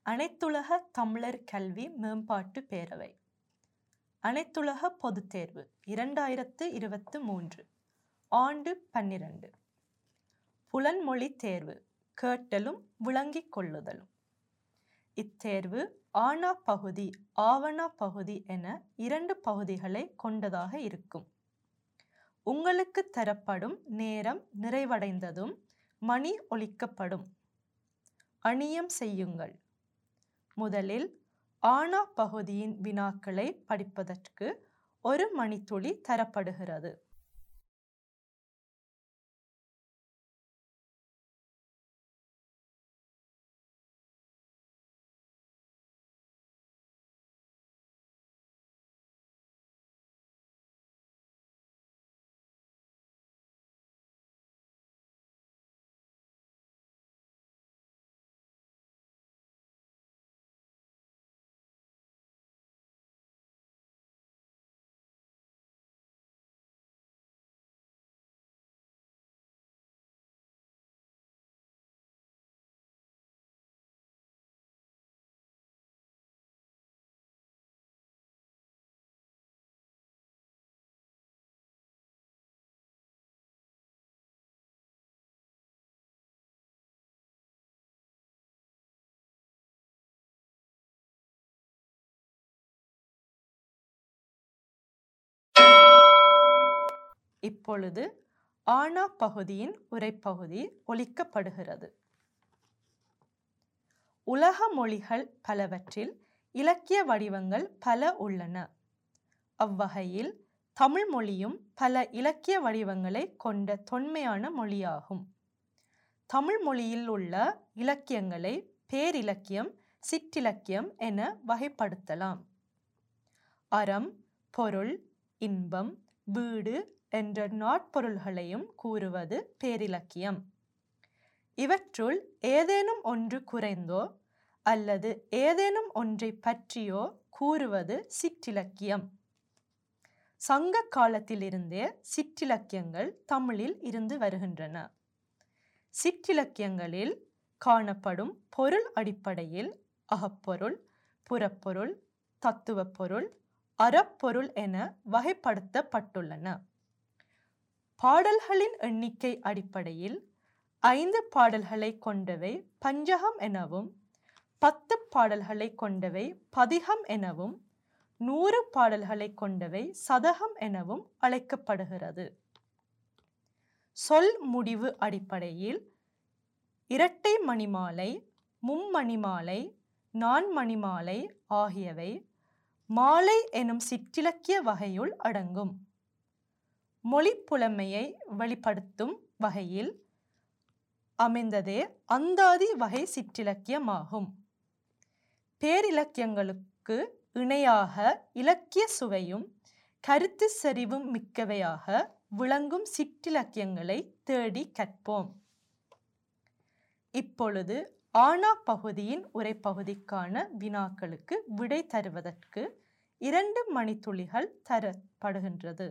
அனைத்துலக தமிழர் கல்வி மேம்பாட்டு பேரவை அனைத்துலக பொதுத் தேர்வு இரண்டாயிரத்து இருபத்து மூன்று ஆண்டு பன்னிரண்டு புலன்மொழி தேர்வு கேட்டலும் விளங்கிக் கொள்ளுதலும் இத்தேர்வு ஆனா பகுதி ஆவணா பகுதி என இரண்டு பகுதிகளை கொண்டதாக இருக்கும் உங்களுக்கு தரப்படும் நேரம் நிறைவடைந்ததும் மணி ஒலிக்கப்படும் அணியம் செய்யுங்கள் முதலில் ஆனா பகுதியின் வினாக்களை படிப்பதற்கு ஒரு மணித்துளி தரப்படுகிறது இப்பொழுது ஆனா பகுதியின் உரைப்பகுதி ஒலிக்கப்படுகிறது உலக மொழிகள் பலவற்றில் இலக்கிய வடிவங்கள் பல உள்ளன அவ்வகையில் தமிழ் மொழியும் பல இலக்கிய வடிவங்களை கொண்ட தொன்மையான மொழியாகும் தமிழ் மொழியில் உள்ள இலக்கியங்களை பேரிலக்கியம் சிற்றிலக்கியம் என வகைப்படுத்தலாம் அறம் பொருள் இன்பம் வீடு என்ற நாட்பொருள்களையும் கூறுவது பேரிலக்கியம் இவற்றுள் ஏதேனும் ஒன்று குறைந்தோ அல்லது ஏதேனும் ஒன்றை பற்றியோ கூறுவது சிற்றிலக்கியம் சங்க காலத்திலிருந்தே சிற்றிலக்கியங்கள் தமிழில் இருந்து வருகின்றன சிற்றிலக்கியங்களில் காணப்படும் பொருள் அடிப்படையில் அகப்பொருள் புறப்பொருள் தத்துவ பொருள் அறப்பொருள் என வகைப்படுத்தப்பட்டுள்ளன பாடல்களின் எண்ணிக்கை அடிப்படையில் ஐந்து பாடல்களை கொண்டவை பஞ்சகம் எனவும் பத்து பாடல்களை கொண்டவை பதிகம் எனவும் நூறு பாடல்களை கொண்டவை சதகம் எனவும் அழைக்கப்படுகிறது சொல் முடிவு அடிப்படையில் இரட்டை மணிமாலை மும்மணிமாலை நான்மணிமாலை ஆகியவை மாலை எனும் சிற்றிலக்கிய வகையுள் அடங்கும் மொழிப்புலமையை வெளிப்படுத்தும் வகையில் அமைந்ததே அந்தாதி வகை சிற்றிலக்கியமாகும் பேரிலக்கியங்களுக்கு இணையாக இலக்கிய சுவையும் கருத்து செறிவும் மிக்கவையாக விளங்கும் சிற்றிலக்கியங்களை தேடி கற்போம் இப்பொழுது ஆனா பகுதியின் உரைப்பகுதிக்கான வினாக்களுக்கு விடை தருவதற்கு இரண்டு மணித்துளிகள் தரப்படுகின்றது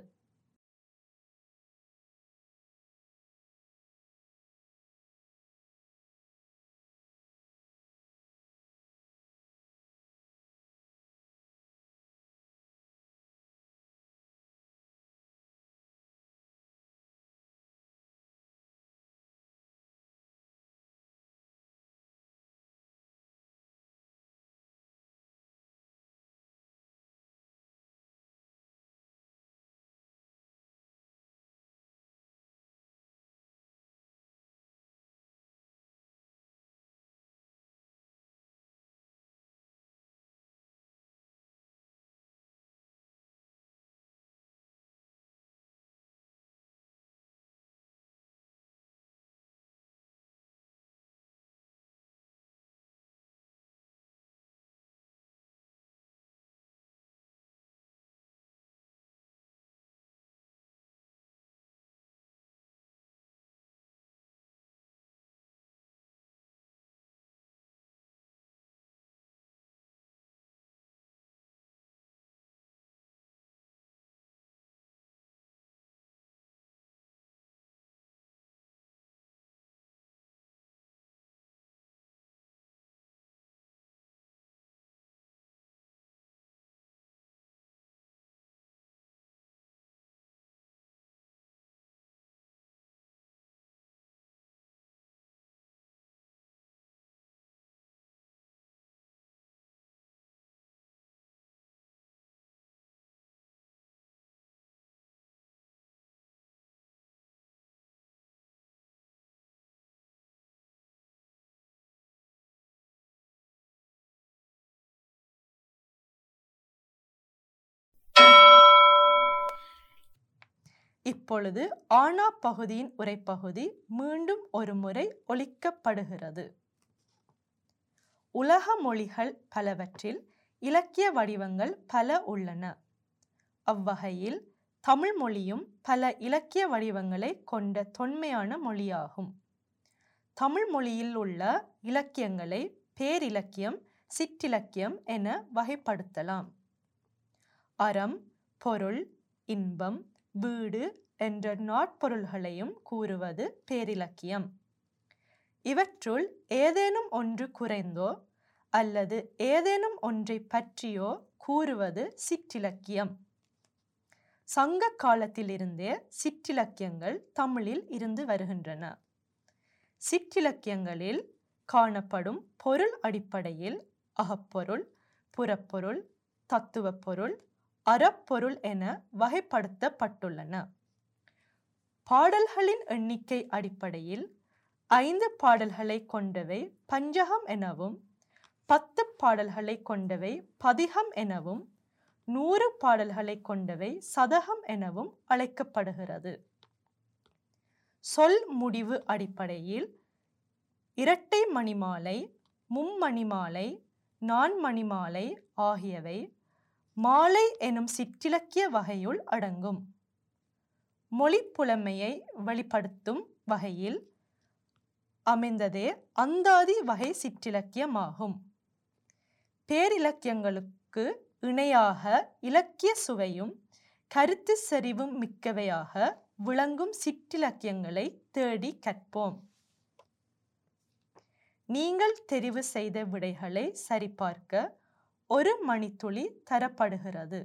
இப்பொழுது ஆனா பகுதியின் உரைப்பகுதி மீண்டும் ஒரு முறை ஒலிக்கப்படுகிறது உலக மொழிகள் பலவற்றில் இலக்கிய வடிவங்கள் பல உள்ளன அவ்வகையில் தமிழ் மொழியும் பல இலக்கிய வடிவங்களை கொண்ட தொன்மையான மொழியாகும் தமிழ் மொழியில் உள்ள இலக்கியங்களை பேரிலக்கியம் சிற்றிலக்கியம் என வகைப்படுத்தலாம் அறம் பொருள் இன்பம் வீடு என்ற நாட்பொருள்களையும் கூறுவது பேரிலக்கியம் இவற்றுள் ஏதேனும் ஒன்று குறைந்தோ அல்லது ஏதேனும் ஒன்றை பற்றியோ கூறுவது சிற்றிலக்கியம் சங்க காலத்திலிருந்தே சிற்றிலக்கியங்கள் தமிழில் இருந்து வருகின்றன சிற்றிலக்கியங்களில் காணப்படும் பொருள் அடிப்படையில் அகப்பொருள் புறப்பொருள் தத்துவப் பொருள் அறப்பொருள் என வகைப்படுத்தப்பட்டுள்ளன பாடல்களின் எண்ணிக்கை அடிப்படையில் ஐந்து பாடல்களை கொண்டவை பஞ்சகம் எனவும் பத்து பாடல்களை கொண்டவை பதிகம் எனவும் நூறு பாடல்களை கொண்டவை சதகம் எனவும் அழைக்கப்படுகிறது சொல் முடிவு அடிப்படையில் இரட்டை மணிமாலை மும்மணிமாலை நான்மணிமாலை ஆகியவை மாலை எனும் சிற்றிலக்கிய வகையுள் அடங்கும் மொழி புலமையை வெளிப்படுத்தும் வகையில் அமைந்ததே அந்தாதி வகை சிற்றிலக்கியமாகும் பேரிலக்கியங்களுக்கு இணையாக இலக்கிய சுவையும் கருத்து செறிவும் மிக்கவையாக விளங்கும் சிற்றிலக்கியங்களை தேடி கற்போம் நீங்கள் தெரிவு செய்த விடைகளை சரிபார்க்க ஒரு மணித்துளி தரப்படுகிறது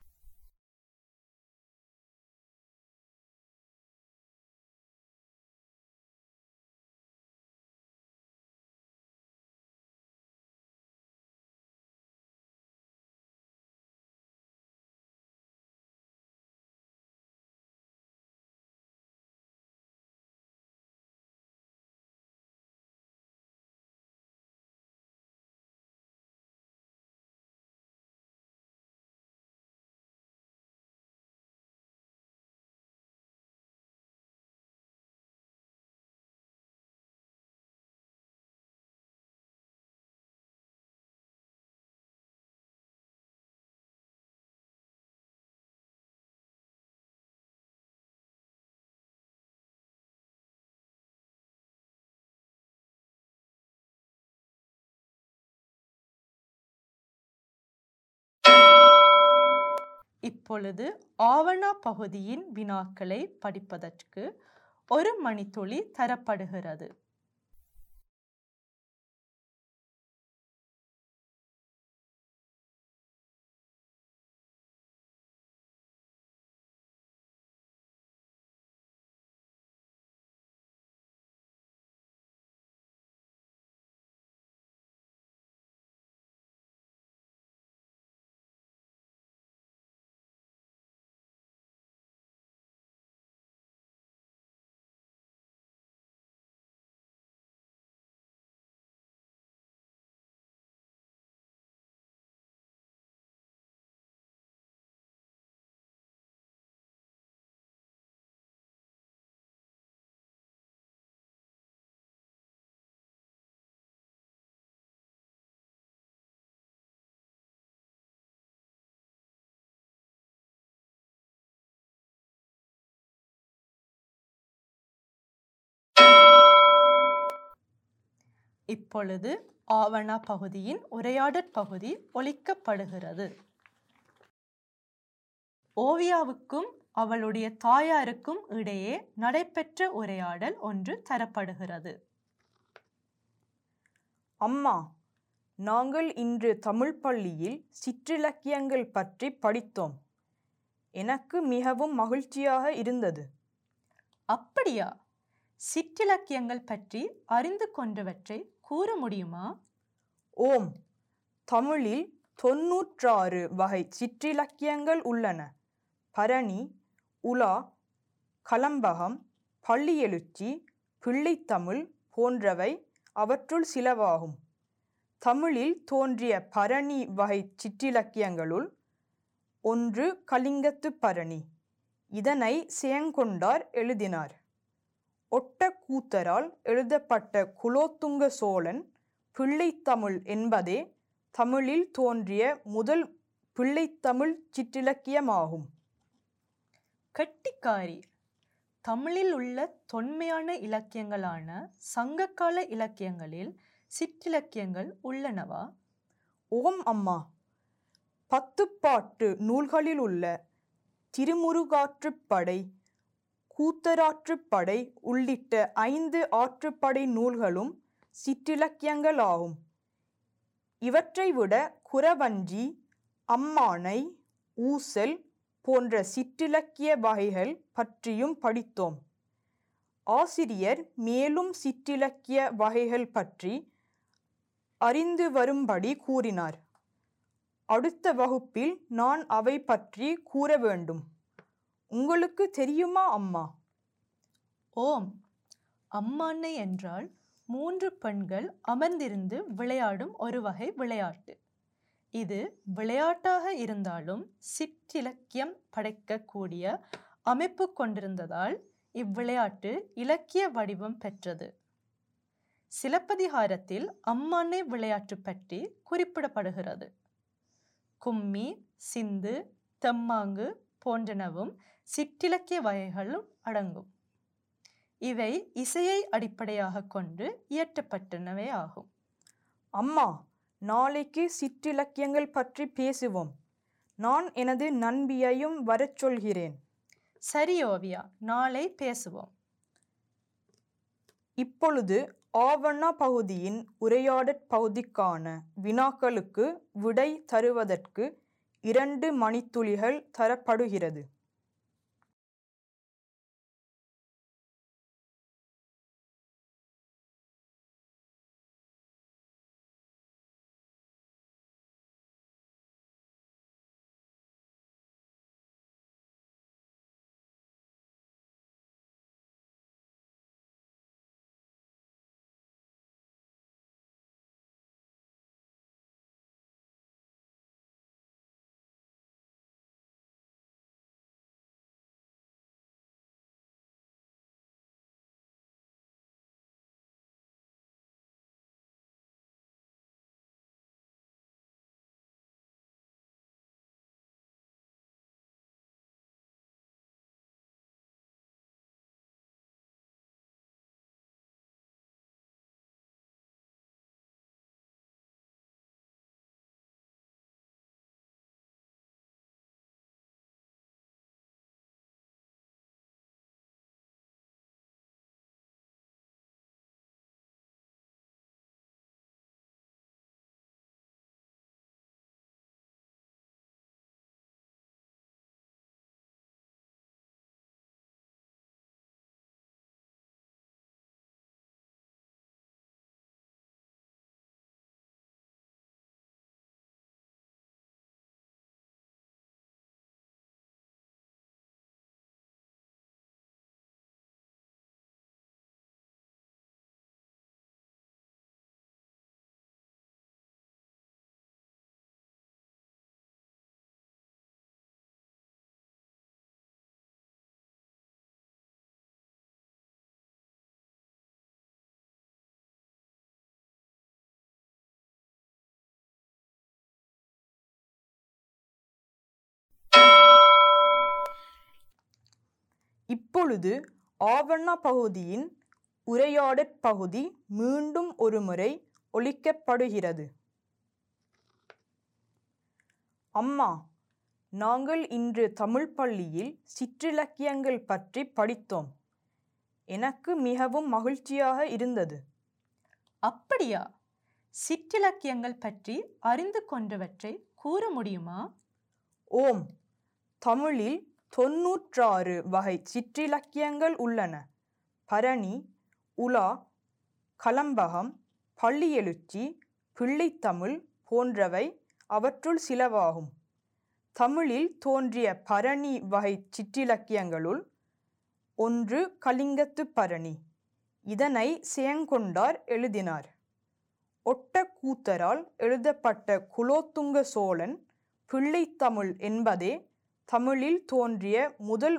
இப்பொழுது ஆவணா பகுதியின் வினாக்களை படிப்பதற்கு ஒரு மணித்துளி தரப்படுகிறது இப்பொழுது ஆவணா பகுதியின் உரையாடற் பகுதி ஒலிக்கப்படுகிறது ஓவியாவுக்கும் அவளுடைய தாயாருக்கும் இடையே நடைபெற்ற உரையாடல் ஒன்று தரப்படுகிறது அம்மா நாங்கள் இன்று தமிழ் பள்ளியில் சிற்றிலக்கியங்கள் பற்றி படித்தோம் எனக்கு மிகவும் மகிழ்ச்சியாக இருந்தது அப்படியா சிற்றிலக்கியங்கள் பற்றி அறிந்து கொண்டவற்றை கூற முடியுமா ஓம் தமிழில் தொன்னூற்றாறு வகை சிற்றிலக்கியங்கள் உள்ளன பரணி உலா கலம்பகம் பள்ளியெழுச்சி பிள்ளைத்தமிழ் போன்றவை அவற்றுள் சிலவாகும் தமிழில் தோன்றிய பரணி வகை சிற்றிலக்கியங்களுள் ஒன்று கலிங்கத்து பரணி இதனை செயங்கொண்டார் எழுதினார் ஒட்டக்கூத்தரால் எழுதப்பட்ட குலோத்துங்க சோழன் பிள்ளைத்தமிழ் என்பதே தமிழில் தோன்றிய முதல் பிள்ளைத்தமிழ் சிற்றிலக்கியமாகும் கெட்டிக்காரி தமிழில் உள்ள தொன்மையான இலக்கியங்களான சங்ககால இலக்கியங்களில் சிற்றிலக்கியங்கள் உள்ளனவா ஓம் அம்மா பத்துப்பாட்டு நூல்களில் உள்ள திருமுருகாற்றுப்படை கூத்தராற்றுப்படை உள்ளிட்ட ஐந்து ஆற்றுப்படை நூல்களும் சிற்றிலக்கியங்களாகும் இவற்றை விட குறவஞ்சி அம்மானை ஊசல் போன்ற சிற்றிலக்கிய வகைகள் பற்றியும் படித்தோம் ஆசிரியர் மேலும் சிற்றிலக்கிய வகைகள் பற்றி அறிந்து வரும்படி கூறினார் அடுத்த வகுப்பில் நான் அவை பற்றி கூற வேண்டும் உங்களுக்கு தெரியுமா அம்மா ஓம் அம்மானை என்றால் மூன்று பெண்கள் அமர்ந்திருந்து விளையாடும் ஒரு வகை விளையாட்டு இது விளையாட்டாக இருந்தாலும் சிற்றிலக்கியம் படைக்கக்கூடிய அமைப்பு கொண்டிருந்ததால் இவ்விளையாட்டு இலக்கிய வடிவம் பெற்றது சிலப்பதிகாரத்தில் அம்மானை விளையாட்டு பற்றி குறிப்பிடப்படுகிறது கும்மி சிந்து தெம்மாங்கு போன்றனவும் சிற்றிலக்கிய வகைகளும் அடங்கும் இவை இசையை அடிப்படையாக கொண்டு இயற்றப்பட்டனவே ஆகும் அம்மா நாளைக்கு சிற்றிலக்கியங்கள் பற்றி பேசுவோம் நான் எனது நண்பியையும் வரச் சொல்கிறேன் சரி ஓவியா நாளை பேசுவோம் இப்பொழுது ஆவண பகுதியின் உரையாடற் பகுதிக்கான வினாக்களுக்கு விடை தருவதற்கு இரண்டு மணித்துளிகள் தரப்படுகிறது இப்பொழுது ஆவண பகுதியின் உரையாடற் பகுதி மீண்டும் ஒருமுறை ஒலிக்கப்படுகிறது அம்மா நாங்கள் இன்று தமிழ் பள்ளியில் சிற்றிலக்கியங்கள் பற்றி படித்தோம் எனக்கு மிகவும் மகிழ்ச்சியாக இருந்தது அப்படியா சிற்றிலக்கியங்கள் பற்றி அறிந்து கொண்டவற்றை கூற முடியுமா ஓம் தமிழில் தொன்னூற்றாறு வகை சிற்றிலக்கியங்கள் உள்ளன பரணி உலா கலம்பகம் பள்ளியெழுச்சி பிள்ளைத்தமிழ் போன்றவை அவற்றுள் சிலவாகும் தமிழில் தோன்றிய பரணி வகை சிற்றிலக்கியங்களுள் ஒன்று கலிங்கத்து பரணி இதனை செயங்கொண்டார் எழுதினார் ஒட்டக்கூத்தரால் எழுதப்பட்ட குலோத்துங்க சோழன் பிள்ளைத்தமிழ் என்பதே தமிழில் தோன்றிய முதல்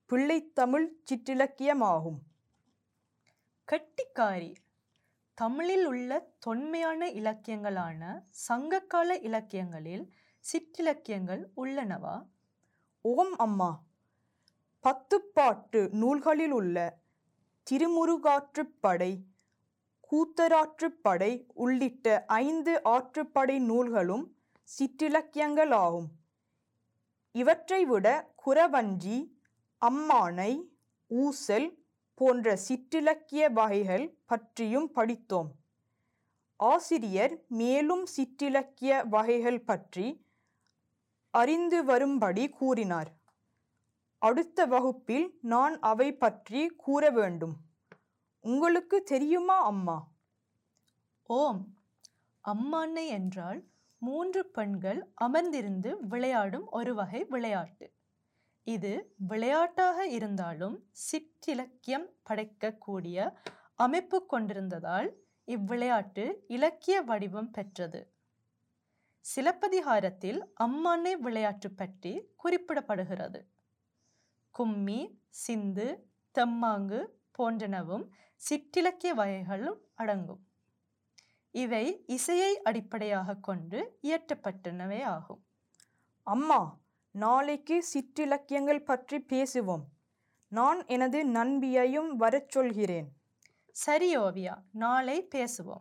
பிள்ளைத்தமிழ் சிற்றிலக்கியமாகும் கட்டிக்காரி தமிழில் உள்ள தொன்மையான இலக்கியங்களான சங்ககால இலக்கியங்களில் சிற்றிலக்கியங்கள் உள்ளனவா ஓம் அம்மா பத்துப்பாட்டு நூல்களில் உள்ள திருமுருகாற்றுப்படை கூத்தராற்றுப்படை உள்ளிட்ட ஐந்து ஆற்றுப்படை நூல்களும் சிற்றிலக்கியங்களாகும் இவற்றை விட குறவஞ்சி அம்மானை ஊசல் போன்ற சிற்றிலக்கிய வகைகள் பற்றியும் படித்தோம் ஆசிரியர் மேலும் சிற்றிலக்கிய வகைகள் பற்றி அறிந்து வரும்படி கூறினார் அடுத்த வகுப்பில் நான் அவை பற்றி கூற வேண்டும் உங்களுக்கு தெரியுமா அம்மா ஓம் அம்மானை என்றால் மூன்று பெண்கள் அமர்ந்திருந்து விளையாடும் ஒரு வகை விளையாட்டு இது விளையாட்டாக இருந்தாலும் சிற்றிலக்கியம் படைக்கக்கூடிய அமைப்பு கொண்டிருந்ததால் இவ்விளையாட்டு இலக்கிய வடிவம் பெற்றது சிலப்பதிகாரத்தில் அம்மானை விளையாட்டு பற்றி குறிப்பிடப்படுகிறது கும்மி சிந்து தெம்மாங்கு போன்றனவும் சிற்றிலக்கிய வகைகளும் அடங்கும் இவை இசையை அடிப்படையாக கொண்டு இயற்றப்பட்டனவே ஆகும் அம்மா நாளைக்கு சிற்றிலக்கியங்கள் பற்றி பேசுவோம் நான் எனது நண்பியையும் வரச் சொல்கிறேன் சரி ஓவியா நாளை பேசுவோம்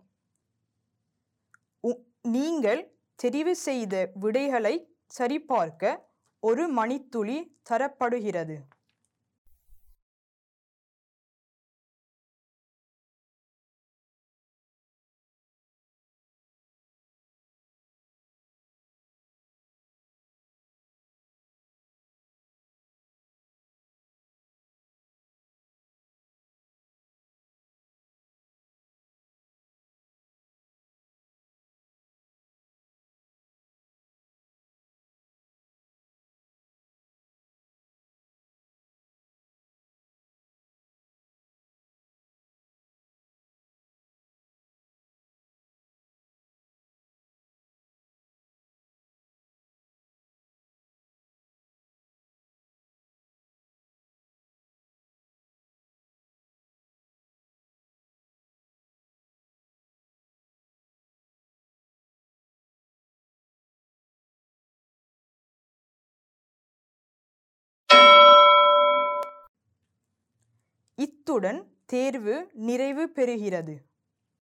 உ- நீங்கள் தெரிவு செய்த விடைகளை சரிபார்க்க ஒரு மணித்துளி தரப்படுகிறது இத்துடன் தேர்வு நிறைவு பெறுகிறது